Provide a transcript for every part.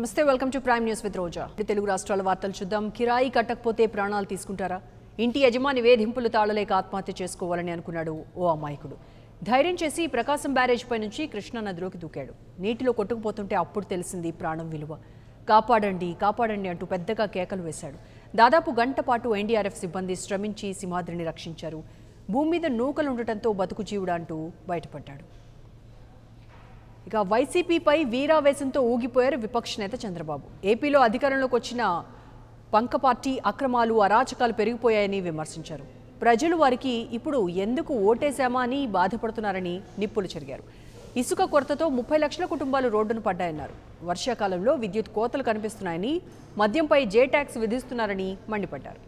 నమస్తే welcome to prime news with Roja ఇప్పుడు తెలుగు రాష్ట్రాల వార్తలు చూద్దాం కిరాయి కట్టకపోతే ప్రాణాలు తీసుకుంటారా ఇంటి యజమాని వేధింపులు తాళలేక ఆత్మహత్య చేసుకోవాలని అనుకున్నాడు ఓ అమాయకుడు ధైర్యం చేసి ప్రకాశం బ్యారేజ్ పై నుంచి కృష్ణా నదిలోకి దూకాడు నీటిలో కొట్టుకుపోతుంటే అప్పుడు తెలిసింది ప్రాణం విలువ కాపాడండి కాపాడండి అంటూ పెద్దగా కేకలు వేశాడు దాదాపు గంట పాటు ఎన్డీఆర్ఎఫ్ సిబ్బంది శ్రమించి సింహాద్రిని రక్షించారు భూమి మీద నూకలు ఉండటంతో బతుకు జీవుడా అంటూ బయటపడ్డాడు ఇక వైసీపీపై వీరావేశంతో ఊగిపోయారు విపక్ష నేత చంద్రబాబు ఏపీలో అధికారంలోకి వచ్చిన పంక పార్టీ అక్రమాలు అరాచకాలు పెరిగిపోయాయని విమర్శించారు ప్రజలు వారికి ఇప్పుడు ఎందుకు ఓటేశామా అని బాధపడుతున్నారని నిప్పులు చెరిగారు ఇసుక కొరతతో ముప్పై లక్షల కుటుంబాలు రోడ్డును పడ్డాయన్నారు వర్షాకాలంలో విద్యుత్ కోతలు కనిపిస్తున్నాయని మద్యంపై జే ట్యాక్స్ విధిస్తున్నారని మండిపడ్డారు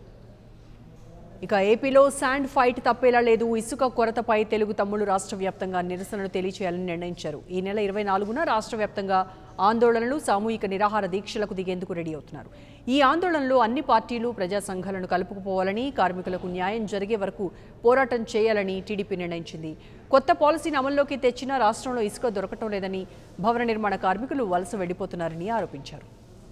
ఇక ఏపీలో శాండ్ ఫైట్ తప్పేలా లేదు ఇసుక కొరతపై తెలుగు తమ్ముళ్ళు రాష్ట్ర వ్యాప్తంగా నిరసనలు తెలియచేయాలని నిర్ణయించారు ఈ నెల ఇరవై నాలుగున రాష్ట్ర వ్యాప్తంగా ఆందోళనలు సామూహిక నిరాహార దీక్షలకు దిగేందుకు రెడీ అవుతున్నారు ఈ ఆందోళనలో అన్ని పార్టీలు ప్రజా సంఘాలను కలుపుకుపోవాలని కార్మికులకు న్యాయం జరిగే వరకు పోరాటం చేయాలని టీడీపీ నిర్ణయించింది కొత్త పాలసీని అమల్లోకి తెచ్చినా రాష్ట్రంలో ఇసుక దొరకటం లేదని భవన నిర్మాణ కార్మికులు వలస వెళ్లిపోతున్నారని ఆరోపించారు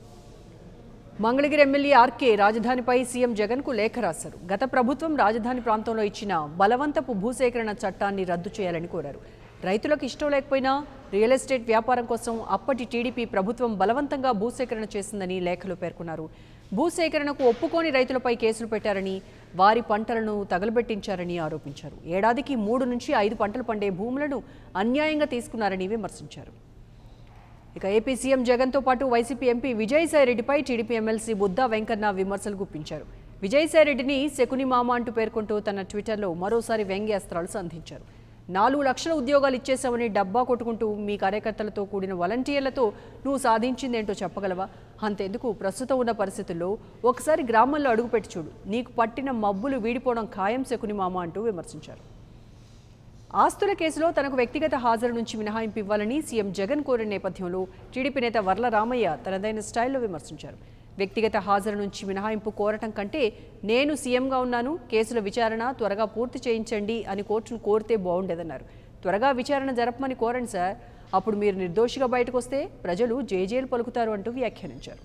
మంగళగిరి ఎమ్మెల్యే ఆర్కే రాజధానిపై సీఎం జగన్కు లేఖ రాశారు గత ప్రభుత్వం రాజధాని ప్రాంతంలో ఇచ్చిన బలవంతపు భూసేకరణ చట్టాన్ని రద్దు చేయాలని కోరారు రైతులకు ఇష్టం లేకపోయినా రియల్ ఎస్టేట్ వ్యాపారం కోసం అప్పటి టీడీపీ ప్రభుత్వం బలవంతంగా భూసేకరణ చేసిందని లేఖలో పేర్కొన్నారు భూసేకరణకు ఒప్పుకోని రైతులపై కేసులు పెట్టారని వారి పంటలను తగలబెట్టించారని ఆరోపించారు ఏడాదికి మూడు నుంచి ఐదు పంటలు పండే భూములను అన్యాయంగా తీసుకున్నారని విమర్శించారు ఇక ఏపీ సీఎం జగన్తో పాటు వైసీపీ ఎంపీ విజయసాయిరెడ్డిపై టీడీపీ ఎమ్మెల్సీ బుద్దా వెంకన్న విమర్శలు గుప్పించారు విజయసాయిరెడ్డిని శకుని మామ అంటూ పేర్కొంటూ తన ట్విట్టర్లో మరోసారి వ్యంగ్యాస్త్రాలు సంధించారు నాలుగు లక్షల ఉద్యోగాలు ఇచ్చేశామని డబ్బా కొట్టుకుంటూ మీ కార్యకర్తలతో కూడిన వాలంటీర్లతో నువ్వు సాధించిందేంటో చెప్పగలవా అంతెందుకు ప్రస్తుతం ఉన్న పరిస్థితుల్లో ఒకసారి గ్రామంలో అడుగుపెట్టి చూడు నీకు పట్టిన మబ్బులు వీడిపోవడం ఖాయం శకుని మామ అంటూ విమర్శించారు ఆస్తుల కేసులో తనకు వ్యక్తిగత హాజరు నుంచి మినహాయింపు ఇవ్వాలని సీఎం జగన్ కోరిన నేపథ్యంలో టీడీపీ నేత వర్ల రామయ్య తనదైన స్టైల్లో విమర్శించారు వ్యక్తిగత హాజరు నుంచి మినహాయింపు కోరటం కంటే నేను సీఎంగా ఉన్నాను కేసుల విచారణ త్వరగా పూర్తి చేయించండి అని కోర్టును కోరితే బాగుండేదన్నారు త్వరగా విచారణ జరపమని కోరండి సార్ అప్పుడు మీరు నిర్దోషిగా బయటకు వస్తే ప్రజలు జేజేలు పలుకుతారు అంటూ వ్యాఖ్యానించారు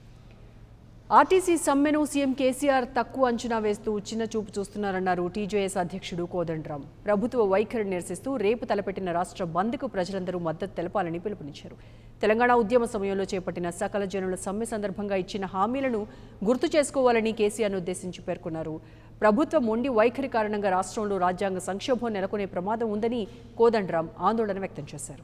ఆర్టీసీ సమ్మెను సీఎం కేసీఆర్ తక్కువ అంచనా వేస్తూ చిన్న చూపు చూస్తున్నారన్నారు టీజేఎస్ అధ్యక్షుడు కోదండరాం ప్రభుత్వ వైఖరిని నిరసిస్తూ రేపు తలపెట్టిన రాష్ట్ర బంద్కు ప్రజలందరూ మద్దతు తెలపాలని పిలుపునిచ్చారు తెలంగాణ ఉద్యమ సమయంలో చేపట్టిన సకల జనుల సమ్మె సందర్భంగా ఇచ్చిన హామీలను గుర్తు చేసుకోవాలని కేసీఆర్ను ఉద్దేశించి పేర్కొన్నారు ప్రభుత్వ మొండి వైఖరి కారణంగా రాష్ట్రంలో రాజ్యాంగ సంక్షోభం నెలకొనే ప్రమాదం ఉందని కోదండరాం ఆందోళన వ్యక్తం చేశారు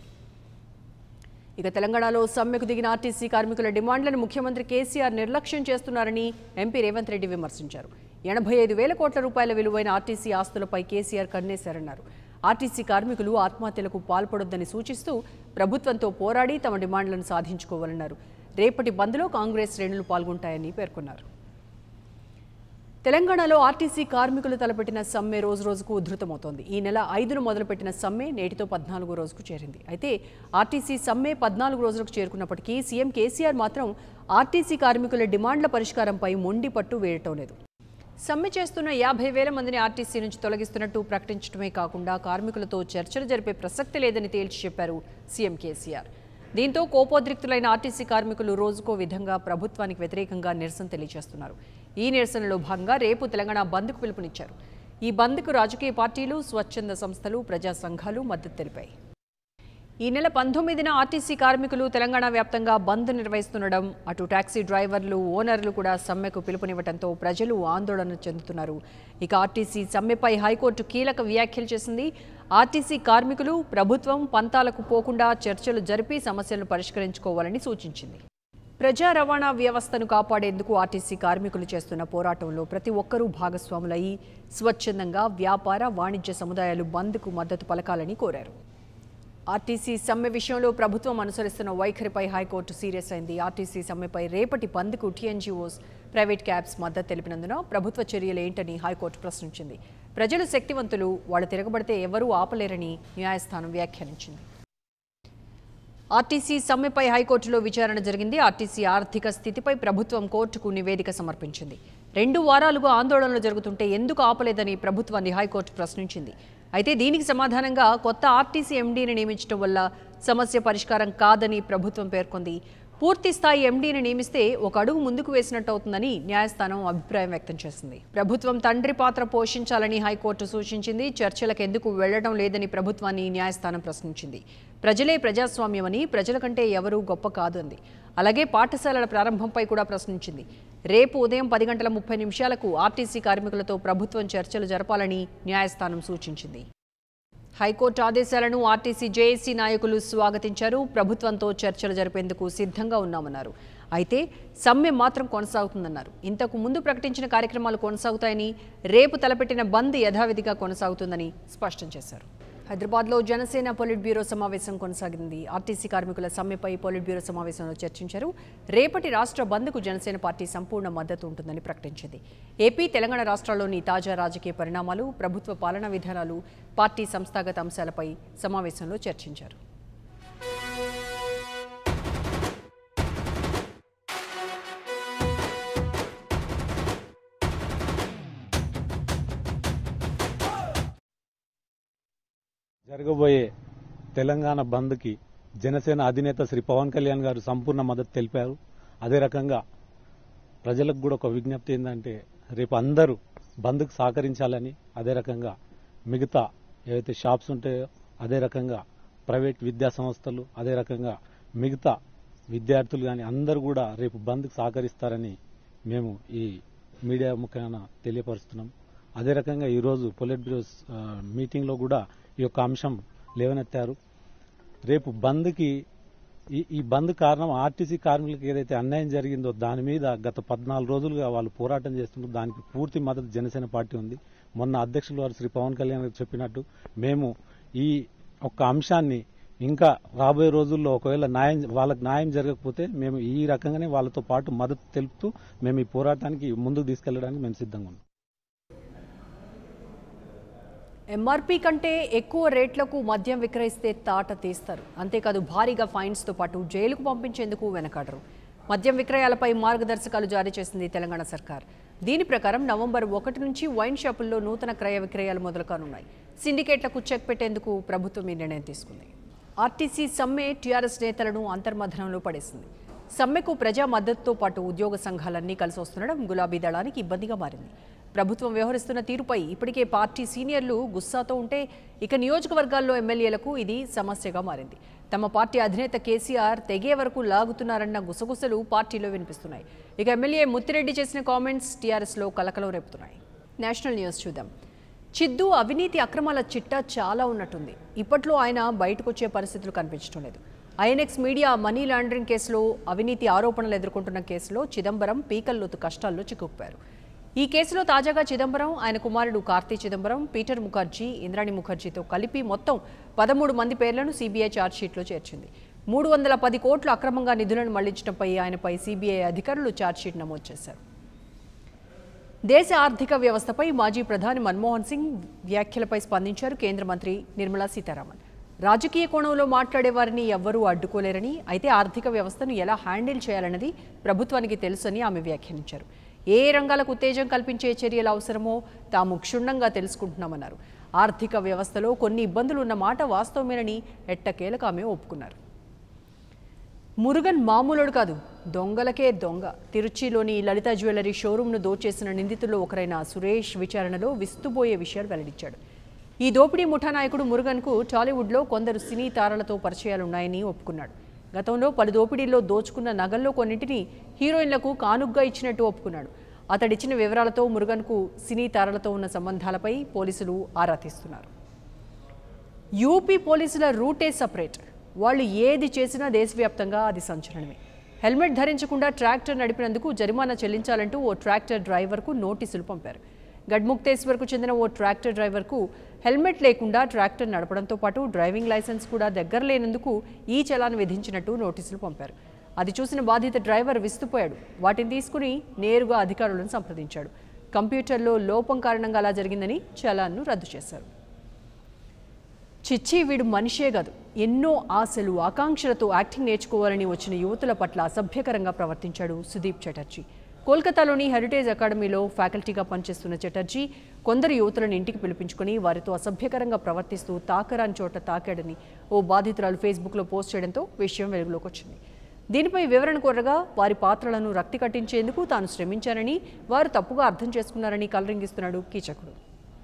ఇక తెలంగాణలో సమ్మెకు దిగిన ఆర్టీసీ కార్మికుల డిమాండ్లను ముఖ్యమంత్రి కేసీఆర్ నిర్లక్ష్యం చేస్తున్నారని ఎంపీ రేవంత్ రెడ్డి విమర్శించారు ఎనభై ఐదు వేల కోట్ల రూపాయల విలువైన ఆర్టీసీ ఆస్తులపై కేసీఆర్ కన్నేశారన్నారు ఆర్టీసీ కార్మికులు ఆత్మహత్యలకు పాల్పడొద్దని సూచిస్తూ ప్రభుత్వంతో పోరాడి తమ డిమాండ్లను సాధించుకోవాలన్నారు రేపటి బంద్లో కాంగ్రెస్ శ్రేణులు పాల్గొంటాయని పేర్కొన్నారు తెలంగాణలో ఆర్టీసీ కార్మికులు తలపెట్టిన సమ్మె రోజు రోజుకు ఉధృతమవుతోంది ఈ నెల ఐదును మొదలుపెట్టిన సమ్మె నేటితో పద్నాలుగో రోజుకు చేరింది అయితే ఆర్టీసీ సమ్మె పద్నాలుగు రోజులకు చేరుకున్నప్పటికీ సీఎం కేసీఆర్ మాత్రం ఆర్టీసీ కార్మికుల డిమాండ్ల పరిష్కారంపై మొండి పట్టు వేయటం లేదు సమ్మె చేస్తున్న యాభై వేల మందిని ఆర్టీసీ నుంచి తొలగిస్తున్నట్టు ప్రకటించడమే కాకుండా కార్మికులతో చర్చలు జరిపే ప్రసక్తి లేదని తేల్చి చెప్పారు సీఎం కేసీఆర్ దీంతో కోపోద్రిక్తులైన ఆర్టీసీ కార్మికులు రోజుకో విధంగా ప్రభుత్వానికి వ్యతిరేకంగా నిరసన తెలియజేస్తున్నారు ఈ నిరసనలో భాగంగా రేపు తెలంగాణ బంద్కు పిలుపునిచ్చారు ఈ బంద్కు రాజకీయ పార్టీలు స్వచ్ఛంద సంస్థలు ప్రజా సంఘాలు మద్దతు తెలిపాయి ఈ నెల పంతొమ్మిదిన ఆర్టీసీ కార్మికులు తెలంగాణ వ్యాప్తంగా బంద్ నిర్వహిస్తుండడం అటు టాక్సీ డ్రైవర్లు ఓనర్లు కూడా సమ్మెకు పిలుపునివ్వడంతో ప్రజలు ఆందోళన చెందుతున్నారు ఇక ఆర్టీసీ సమ్మెపై హైకోర్టు కీలక వ్యాఖ్యలు చేసింది ఆర్టీసీ కార్మికులు ప్రభుత్వం పంతాలకు పోకుండా చర్చలు జరిపి సమస్యలను పరిష్కరించుకోవాలని సూచించింది ప్రజా రవాణా వ్యవస్థను కాపాడేందుకు ఆర్టీసీ కార్మికులు చేస్తున్న పోరాటంలో ప్రతి ఒక్కరూ భాగస్వాములై స్వచ్ఛందంగా వ్యాపార వాణిజ్య సముదాయాలు బంద్కు మద్దతు పలకాలని కోరారు ఆర్టీసీ సమ్మె విషయంలో ప్రభుత్వం అనుసరిస్తున్న వైఖరిపై హైకోర్టు సీరియస్ అయింది ఆర్టీసీ సమ్మెపై రేపటి బంద్కు టీఎన్జీఓస్ ప్రైవేట్ క్యాబ్స్ మద్దతు తెలిపినందున ప్రభుత్వ చర్యలు ఏంటని హైకోర్టు ప్రశ్నించింది ప్రజలు శక్తివంతులు వాళ్ళు తిరగబడితే ఎవరూ ఆపలేరని న్యాయస్థానం వ్యాఖ్యానించింది ఆర్టీసీ సమ్మెపై హైకోర్టులో విచారణ జరిగింది ఆర్టీసీ ఆర్థిక స్థితిపై ప్రభుత్వం కోర్టుకు నివేదిక సమర్పించింది రెండు వారాలుగా ఆందోళనలు జరుగుతుంటే ఎందుకు ఆపలేదని ప్రభుత్వాన్ని హైకోర్టు ప్రశ్నించింది అయితే దీనికి సమాధానంగా కొత్త ఆర్టీసీ ఎండీని నియమించడం వల్ల సమస్య పరిష్కారం కాదని ప్రభుత్వం పేర్కొంది పూర్తి స్థాయి ఎండీని నియమిస్తే ఒక అడుగు ముందుకు వేసినట్టు అవుతుందని న్యాయస్థానం అభిప్రాయం వ్యక్తం చేసింది ప్రభుత్వం తండ్రి పాత్ర పోషించాలని హైకోర్టు సూచించింది చర్చలకు ఎందుకు వెళ్లడం లేదని ప్రభుత్వాన్ని న్యాయస్థానం ప్రశ్నించింది ప్రజలే ప్రజాస్వామ్యమని ప్రజల కంటే ఎవరూ గొప్ప కాదు అంది అలాగే పాఠశాలల ప్రారంభంపై కూడా ప్రశ్నించింది రేపు ఉదయం పది గంటల ముప్పై నిమిషాలకు ఆర్టీసీ కార్మికులతో ప్రభుత్వం చర్చలు జరపాలని న్యాయస్థానం సూచించింది హైకోర్టు ఆదేశాలను ఆర్టీసీ జేఏసీ నాయకులు స్వాగతించారు ప్రభుత్వంతో చర్చలు జరిపేందుకు సిద్ధంగా ఉన్నామన్నారు అయితే సమ్మె మాత్రం కొనసాగుతుందన్నారు ఇంతకు ముందు ప్రకటించిన కార్యక్రమాలు కొనసాగుతాయని రేపు తలపెట్టిన బంద్ యథావిధిగా కొనసాగుతుందని స్పష్టం చేశారు హైదరాబాద్లో జనసేన పొలిట్ బ్యూరో సమావేశం కొనసాగింది ఆర్టీసీ కార్మికుల సమ్మెపై పొలిట్ బ్యూరో సమావేశంలో చర్చించారు రేపటి రాష్ట్ర బంద్కు జనసేన పార్టీ సంపూర్ణ మద్దతు ఉంటుందని ప్రకటించింది ఏపీ తెలంగాణ రాష్ట్రాల్లోని తాజా రాజకీయ పరిణామాలు ప్రభుత్వ పాలనా విధానాలు పార్టీ సంస్థాగత అంశాలపై సమావేశంలో చర్చించారు జరగబోయే తెలంగాణ బంద్కి జనసేన అధినేత శ్రీ పవన్ కళ్యాణ్ గారు సంపూర్ణ మద్దతు తెలిపారు అదే రకంగా ప్రజలకు కూడా ఒక విజ్ఞప్తి ఏంటంటే రేపు అందరూ బంద్కు సహకరించాలని అదే రకంగా మిగతా ఏవైతే షాప్స్ ఉంటాయో అదే రకంగా ప్రైవేట్ విద్యా సంస్థలు అదే రకంగా మిగతా విద్యార్థులు కానీ అందరూ కూడా రేపు బంద్కు సహకరిస్తారని మేము ఈ మీడియా ముఖాన తెలియపరుస్తున్నాం అదే రకంగా ఈరోజు పొలిట్ బ్యూరో ఆ, మీటింగ్లో కూడా ఈ యొక్క అంశం లేవనెత్తారు రేపు బంద్కి ఈ ఈ బంద్ కారణం ఆర్టీసీ కార్మికులకు ఏదైతే అన్యాయం జరిగిందో దాని మీద గత పద్నాలుగు రోజులుగా వాళ్ళు పోరాటం చేస్తున్నారు దానికి పూర్తి మద్దతు జనసేన పార్టీ ఉంది మొన్న అధ్యక్షులు వారు శ్రీ పవన్ కళ్యాణ్ గారు చెప్పినట్టు మేము ఈ ఒక్క అంశాన్ని ఇంకా రాబోయే రోజుల్లో ఒకవేళ న్యాయం వాళ్ళకి న్యాయం జరగకపోతే మేము ఈ రకంగానే వాళ్ళతో పాటు మద్దతు తెలుపుతూ మేము ఈ పోరాటానికి ముందుకు తీసుకెళ్లడానికి మేము సిద్ధంగా ఉన్నాం ఎంఆర్పీ కంటే ఎక్కువ రేట్లకు మద్యం విక్రయిస్తే తాట తీస్తారు అంతేకాదు భారీగా ఫైన్స్తో పాటు జైలుకు పంపించేందుకు వెనకాడరు మద్యం విక్రయాలపై మార్గదర్శకాలు జారీ చేసింది తెలంగాణ సర్కార్ దీని ప్రకారం నవంబర్ ఒకటి నుంచి వైన్ షాపుల్లో నూతన క్రయ విక్రయాలు మొదలు కానున్నాయి సిండికేట్లకు చెక్ పెట్టేందుకు ప్రభుత్వం ఈ నిర్ణయం తీసుకుంది ఆర్టీసీ సమ్మె టీఆర్ఎస్ నేతలను అంతర్మథనంలో పడేసింది సమ్మెకు ప్రజా మద్దతుతో పాటు ఉద్యోగ సంఘాలన్నీ కలిసి వస్తుండడం గులాబీ దళానికి ఇబ్బందిగా మారింది ప్రభుత్వం వ్యవహరిస్తున్న తీరుపై ఇప్పటికే పార్టీ సీనియర్లు గుస్సాతో ఉంటే ఇక నియోజకవర్గాల్లో ఎమ్మెల్యేలకు ఇది సమస్యగా మారింది తమ పార్టీ అధినేత కేసీఆర్ తెగే వరకు లాగుతున్నారన్న గుసగుసలు పార్టీలో వినిపిస్తున్నాయి ఇక ఎమ్మెల్యే ముత్తిరెడ్డి చేసిన కామెంట్స్ టీఆర్ఎస్లో కలకలం రేపుతున్నాయి నేషనల్ న్యూస్ చూద్దాం చిద్దు అవినీతి అక్రమాల చిట్టా చాలా ఉన్నట్టుంది ఇప్పట్లో ఆయన బయటకు వచ్చే పరిస్థితులు కనిపించడం లేదు ఐఎన్ఎక్స్ మీడియా మనీ లాండరింగ్ కేసులో అవినీతి ఆరోపణలు ఎదుర్కొంటున్న కేసులో చిదంబరం పీకల్లోతు కష్టాల్లో చిక్కుకుపోయారు ఈ కేసులో తాజాగా చిదంబరం ఆయన కుమారుడు కార్తీ చిదంబరం పీటర్ ముఖర్జీ ఇంద్రాణి ముఖర్జీతో కలిపి మొత్తం పదమూడు మంది పేర్లను సీబీఐ ఛార్జ్షీట్లో చేర్చింది మూడు వందల పది కోట్లు అక్రమంగా నిధులను మళ్లించడంపై ఆయనపై సీబీఐ అధికారులు ఛార్జ్షీట్ నమోదు చేశారు దేశ ఆర్థిక వ్యవస్థపై మాజీ ప్రధాని మన్మోహన్ సింగ్ వ్యాఖ్యలపై స్పందించారు కేంద్ర మంత్రి నిర్మలా సీతారామన్ రాజకీయ కోణంలో మాట్లాడే వారిని ఎవ్వరూ అడ్డుకోలేరని అయితే ఆర్థిక వ్యవస్థను ఎలా హ్యాండిల్ చేయాలన్నది ప్రభుత్వానికి తెలుసని ఆమె వ్యాఖ్యానించారు ఏ రంగాలకు ఉత్తేజం కల్పించే చర్యలు అవసరమో తాము క్షుణ్ణంగా తెలుసుకుంటున్నామన్నారు ఆర్థిక వ్యవస్థలో కొన్ని ఇబ్బందులు ఉన్న మాట వాస్తవమేనని ఎట్టకేలకు ఆమె ఒప్పుకున్నారు మురుగన్ మామూలుడు కాదు దొంగలకే దొంగ తిరుచిలోని లలిత జ్యువెలరీ షోరూంను దోచేసిన నిందితుల్లో ఒకరైన సురేష్ విచారణలో విస్తుబోయే విషయాలు వెల్లడించాడు ఈ దోపిడీ ముఠా నాయకుడు మురుగన్కు టాలీవుడ్లో కొందరు సినీ తారలతో పరిచయాలున్నాయని ఒప్పుకున్నాడు గతంలో పలు దోపిడీల్లో దోచుకున్న నగల్లో కొన్నింటిని హీరోయిన్లకు కానుగ్గా ఇచ్చినట్టు ఒప్పుకున్నాడు అతడిచ్చిన వివరాలతో మురుగన్కు సినీ తారలతో ఉన్న సంబంధాలపై పోలీసులు ఆరా తీస్తున్నారు యూపీ పోలీసుల రూటే సపరేట్ వాళ్ళు ఏది చేసినా దేశవ్యాప్తంగా అది సంచలనమే హెల్మెట్ ధరించకుండా ట్రాక్టర్ నడిపినందుకు జరిమానా చెల్లించాలంటూ ఓ ట్రాక్టర్ డ్రైవర్కు నోటీసులు పంపారు గడ్ముక్తేశ్వర్కు చెందిన ఓ ట్రాక్టర్ డ్రైవర్కు హెల్మెట్ లేకుండా ట్రాక్టర్ నడపడంతో పాటు డ్రైవింగ్ లైసెన్స్ కూడా దగ్గర లేనందుకు ఈ చలాన్ విధించినట్టు నోటీసులు పంపారు అది చూసిన బాధిత డ్రైవర్ విస్తుపోయాడు వాటిని తీసుకుని నేరుగా అధికారులను సంప్రదించాడు కంప్యూటర్లో లోపం కారణంగా అలా జరిగిందని చలాన్ను రద్దు చేశారు చిచ్చి వీడు మనిషే కాదు ఎన్నో ఆశలు ఆకాంక్షలతో యాక్టింగ్ నేర్చుకోవాలని వచ్చిన యువతుల పట్ల అసభ్యకరంగా ప్రవర్తించాడు సుదీప్ చటర్జీ కోల్కతాలోని హెరిటేజ్ అకాడమీలో ఫ్యాకల్టీగా పనిచేస్తున్న చటర్జీ కొందరు యువతులను ఇంటికి పిలిపించుకుని వారితో అసభ్యకరంగా ప్రవర్తిస్తూ తాకరాని చోట తాకాడని ఓ బాధితురాలు ఫేస్బుక్లో పోస్ట్ చేయడంతో విషయం వెలుగులోకి వచ్చింది దీనిపై వివరణ కోరగా వారి పాత్రలను రక్తి కట్టించేందుకు తాను శ్రమించానని వారు తప్పుగా అర్థం చేసుకున్నారని కలరింగిస్తున్నాడు కీచకుడు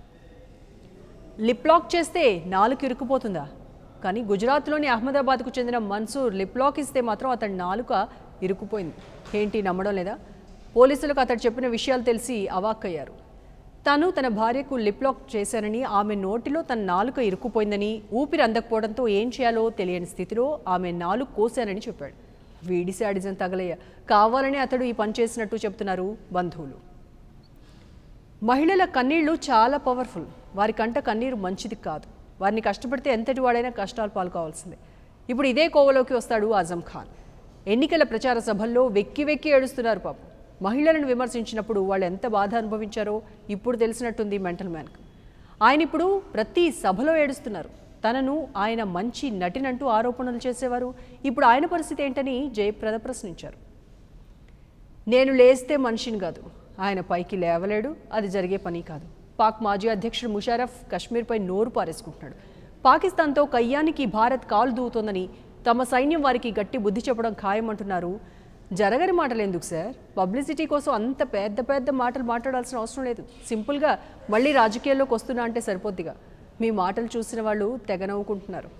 లిప్ లాక్ చేస్తే నాలుక ఇరుక్కుపోతుందా కానీ గుజరాత్లోని అహ్మదాబాద్కు చెందిన మన్సూర్ లిప్ లాక్ ఇస్తే మాత్రం అతడి నాలుక ఇరుక్కుపోయింది ఏంటి నమ్మడం లేదా పోలీసులకు అతడు చెప్పిన విషయాలు తెలిసి అవాక్కయ్యారు తాను తన భార్యకు లిప్ లాక్ చేశానని ఆమె నోటిలో తన నాలుక ఇరుక్కుపోయిందని ఊపిరి అందకపోవడంతో ఏం చేయాలో తెలియని స్థితిలో ఆమె నాలుగు కోశానని చెప్పాడు వీడి శాడిజం తగలయ్య కావాలని అతడు ఈ పని చేసినట్టు చెప్తున్నారు బంధువులు మహిళల కన్నీళ్లు చాలా పవర్ఫుల్ వారి కంట కన్నీరు మంచిది కాదు వారిని కష్టపడితే ఎంతటి వాడైనా కష్టాలు పాల్కోవాల్సిందే ఇప్పుడు ఇదే కోవలోకి వస్తాడు ఆజం ఖాన్ ఎన్నికల ప్రచార సభల్లో వెక్కి వెక్కి ఏడుస్తున్నారు పాపం మహిళలను విమర్శించినప్పుడు వాళ్ళు ఎంత బాధ అనుభవించారో ఇప్పుడు తెలిసినట్టుంది మెంటల్ మ్యాన్కు ఆయన ఇప్పుడు ప్రతి సభలో ఏడుస్తున్నారు తనను ఆయన మంచి నటినంటూ ఆరోపణలు చేసేవారు ఇప్పుడు ఆయన పరిస్థితి ఏంటని జయప్రద ప్రశ్నించారు నేను లేస్తే మనిషిని కాదు ఆయన పైకి లేవలేడు అది జరిగే పని కాదు పాక్ మాజీ అధ్యక్షుడు ముషారఫ్ కశ్మీర్పై నోరు పారేసుకుంటున్నాడు పాకిస్తాన్తో కయ్యానికి భారత్ కాలు దూవుతోందని తమ సైన్యం వారికి గట్టి బుద్ధి చెప్పడం ఖాయమంటున్నారు జరగని మాటలు ఎందుకు సార్ పబ్లిసిటీ కోసం అంత పెద్ద పెద్ద మాటలు మాట్లాడాల్సిన అవసరం లేదు సింపుల్గా మళ్ళీ రాజకీయాల్లోకి వస్తున్నా అంటే సరిపోద్దిగా మీ మాటలు చూసిన వాళ్ళు తెగ నవ్వుకుంటున్నారు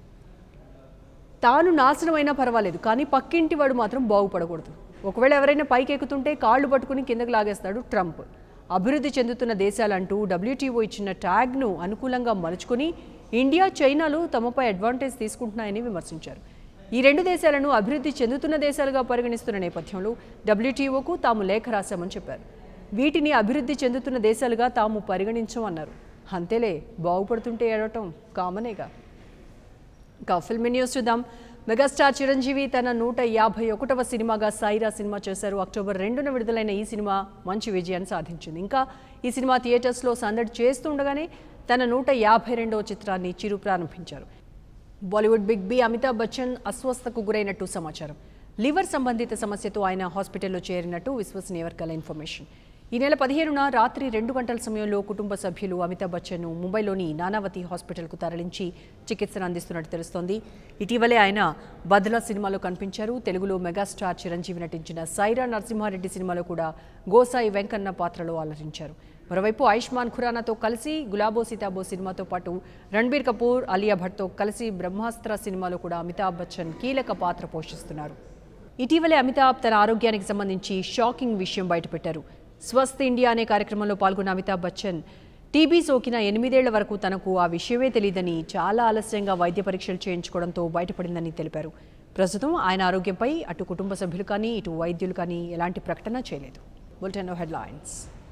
తాను నాశనమైనా పర్వాలేదు కానీ పక్కింటి వాడు మాత్రం బాగుపడకూడదు ఒకవేళ ఎవరైనా పైకి ఎక్కుతుంటే కాళ్ళు పట్టుకుని కిందకు లాగేస్తాడు ట్రంప్ అభివృద్ధి చెందుతున్న దేశాలంటూ డబ్ల్యూటీఓ ఇచ్చిన ట్యాగ్ను అనుకూలంగా మలుచుకొని ఇండియా చైనాలు తమపై అడ్వాంటేజ్ తీసుకుంటున్నాయని విమర్శించారు ఈ రెండు దేశాలను అభివృద్ధి చెందుతున్న దేశాలుగా పరిగణిస్తున్న నేపథ్యంలో డబ్ల్యూటీఓకు తాము లేఖ రాశామని చెప్పారు వీటిని అభివృద్ధి చెందుతున్న దేశాలుగా తాము పరిగణించమన్నారు అంతేలే బాగుపడుతుంటే ఏడవటం కామనేగా ఇంకా ఫిల్మ్ న్యూస్ చూద్దాం మెగాస్టార్ చిరంజీవి తన నూట యాభై ఒకటవ సినిమాగా సాయిరా సినిమా చేశారు అక్టోబర్ రెండున విడుదలైన ఈ సినిమా మంచి విజయాన్ని సాధించింది ఇంకా ఈ సినిమా థియేటర్స్లో సందడి చేస్తుండగానే తన నూట యాభై రెండవ చిత్రాన్ని చిరు ప్రారంభించారు Bollywood big B Amitabh Bachchan అస్వస్థకు గురైనట్టు సమాచారం లివర్ సంబంధిత సమస్యతో ఆయన హాస్పిటల్లో చేరినట్టు విశ్వసనీయ వర్గాల ఇన్ఫర్మేషన్ ఈ నెల పదిహేనున రాత్రి రెండు గంటల సమయంలో కుటుంబ సభ్యులు అమితాబ్ బచ్చన్ను ముంబైలోని నానావతి హాస్పిటల్కు తరలించి చికిత్సను అందిస్తున్నట్టు తెలుస్తోంది ఇటీవలే ఆయన బద్లా సినిమాలో కనిపించారు తెలుగులో మెగాస్టార్ చిరంజీవి నటించిన సైరా నరసింహారెడ్డి సినిమాలో కూడా గోసాయి వెంకన్న పాత్రలో అలరించారు మరోవైపు ఆయుష్మాన్ ఖురానాతో కలిసి గులాబో సీతాబో సినిమాతో పాటు రణబీర్ కపూర్ అలియా భట్తో కలిసి బ్రహ్మాస్త్ర సినిమాలో కూడా అమితాబ్ బచ్చన్ కీలక పాత్ర పోషిస్తున్నారు ఇటీవలే అమితాబ్ తన ఆరోగ్యానికి సంబంధించి షాకింగ్ విషయం బయటపెట్టారు స్వస్థ్ ఇండియా అనే కార్యక్రమంలో పాల్గొన్న అమితాబ్ బచ్చన్ టీబీ సోకిన ఎనిమిదేళ్ల వరకు తనకు ఆ విషయమే తెలియదని చాలా ఆలస్యంగా వైద్య పరీక్షలు చేయించుకోవడంతో బయటపడిందని తెలిపారు ప్రస్తుతం ఆయన ఆరోగ్యంపై అటు కుటుంబ సభ్యులు కానీ ఇటు వైద్యులు కానీ ఎలాంటి ప్రకటన చేయలేదు బులెటిన్ హెడ్లైన్స్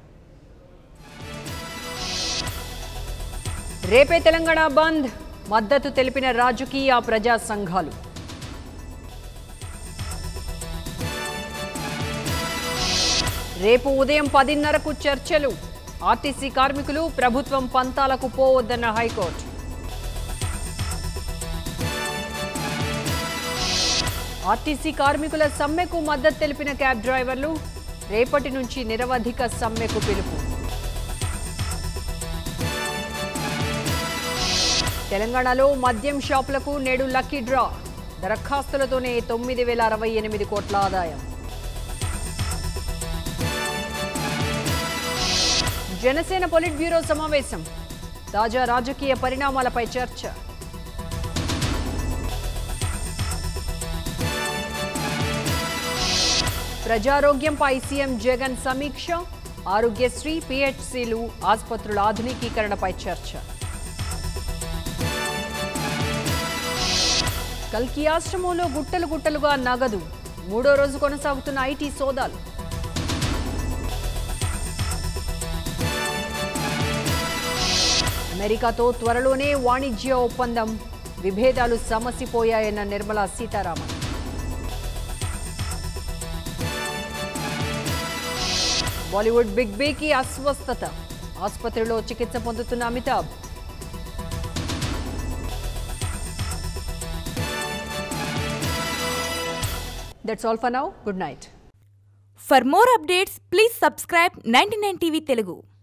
రేపే తెలంగాణ బంద్ మద్దతు తెలిపిన రాజకీయ ప్రజా సంఘాలు రేపు ఉదయం పదిన్నరకు చర్చలు ఆర్టీసీ కార్మికులు ప్రభుత్వం పంతాలకు పోవద్దన్న హైకోర్టు ఆర్టీసీ కార్మికుల సమ్మెకు మద్దతు తెలిపిన క్యాబ్ డ్రైవర్లు రేపటి నుంచి నిరవధిక సమ్మెకు పిలుపు తెలంగాణలో మద్యం షాపులకు నేడు లక్కీ డ్రా దరఖాస్తులతోనే తొమ్మిది వేల అరవై ఎనిమిది కోట్ల ఆదాయం జనసేన పొలిట్ బ్యూరో సమావేశం తాజా రాజకీయ పరిణామాలపై చర్చ ప్రజారోగ్యంపై సీఎం జగన్ సమీక్ష ఆరోగ్యశ్రీ పిహెచ్సిలు ఆసుపత్రుల ఆధునికీకరణపై చర్చ కల్కి ఆశ్రమంలో గుట్టలు గుట్టలుగా నగదు మూడో రోజు కొనసాగుతున్న ఐటీ సోదాలు అమెరికాతో త్వరలోనే వాణిజ్య ఒప్పందం విభేదాలు సమసిపోయాయన్న నిర్మలా సీతారామన్ బాలీవుడ్ బిగ్ బీకి అస్వస్థత ఆసుపత్రిలో చికిత్స పొందుతున్న Amitabh that's all for now good night For more updates, please subscribe 99 TV Telugu.